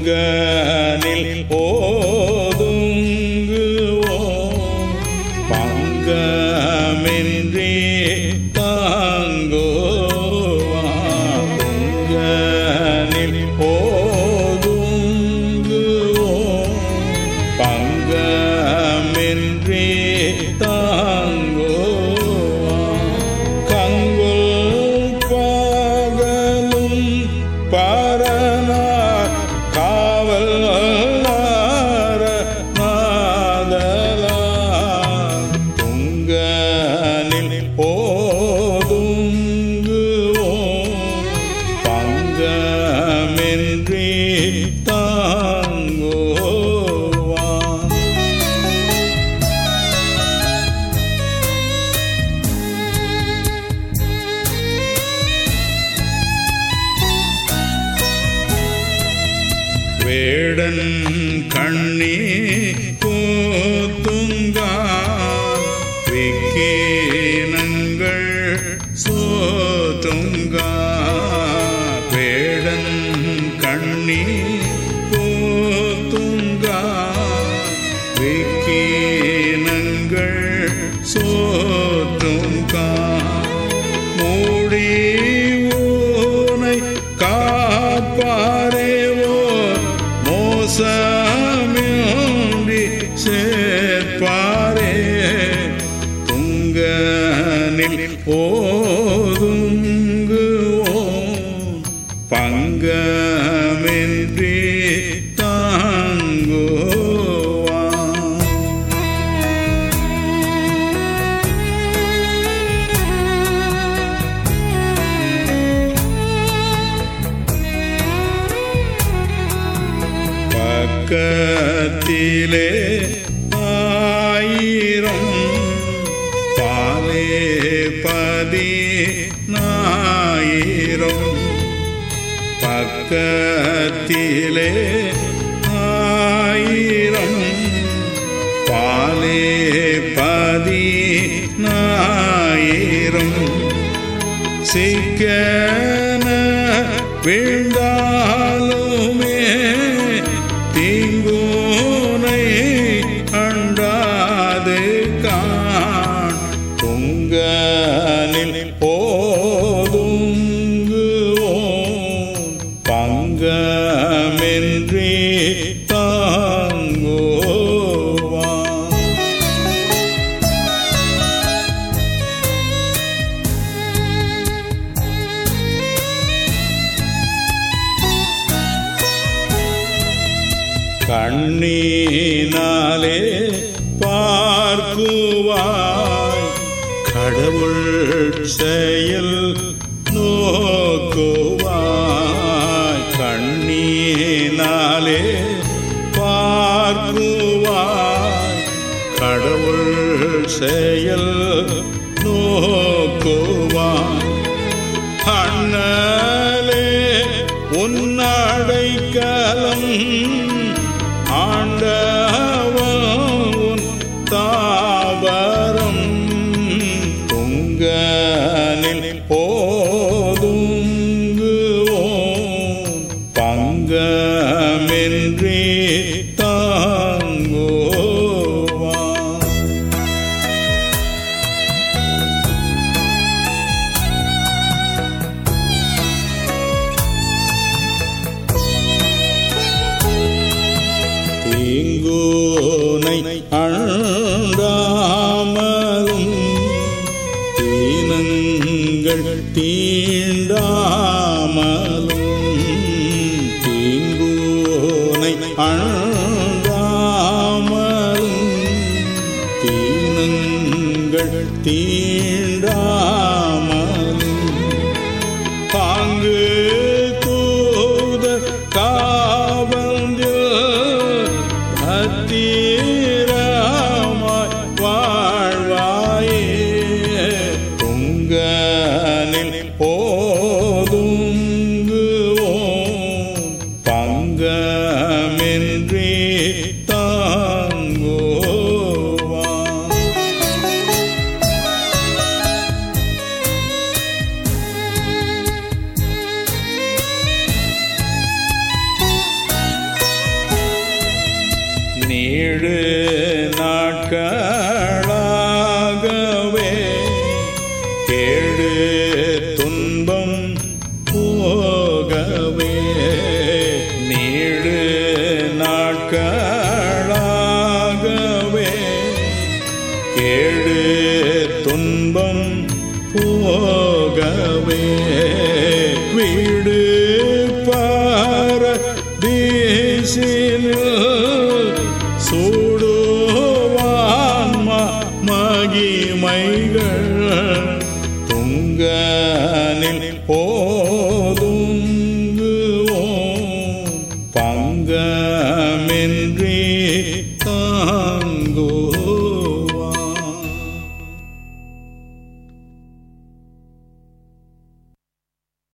துங்கனில் ஓதுங்குவோம் பங்கமின்றி தாங்குவாம் துங்கனில் ஓதுங்குவோம் பங்கமின்றி தாங்குவாம் கங்குல் பகலும் பரனார் காவல் நாதலார் துங்கனில் ஓதுங்குவோம் பங்கமின்றி தாங்குவான் வேடன் கண்ணி கூத்துங்கா விக்கீனங்கள் சோத்துங்கா வேடன் கண்ணி கூத்துங்கா விக்கீனங்கள் சோத்துங்கா மூடி ஊனை காப்பாரேவோ மோசமின்றி சேர்ப்பாரே துங்கனில் ஓதுங்குவோம் பங்கமின்றி தாங்குவான் பக்கத்திலே ஆயிரம் பாலே பதி நாயிரம் பக்கத்திலே ஆயிரம் பாலே பதி நாயிரம் சிக்கன விழுந்தாலுமே தீங்கூனை அண்டாது காண் துங்கனில் போதுங்குவோம் பங்கமின்றி தாங்குவான் கண்ணீனாலே பார்க்குவாய் கடவுள் செயல் நோக்குவாய் கண்ணீனாலே பார்க்குவாய் கடவுள் செயல் நோக்குவாய் அண்ணலே உன்னடைக்கலம் ஆண்டவன் தாவரம் துங்கனில் போதுங்குவோம் பங்கமின்றி தாங்குவான் தீங்கூனை அண்டாமலும் தீனங்கள் தீண்டாமலும் தீங்கூனை அண்டாமலும் தீனங்கள் தீண்டாமலும் பாங்கு தூத காவந்தில் பத்திரமாய் வாழ்வாயே துங்கனில் போதுங்குவோம் பங்கமின்றி தாங்குவான் வீசினில் சூடுவான் ம- மகிமைகள் துங்க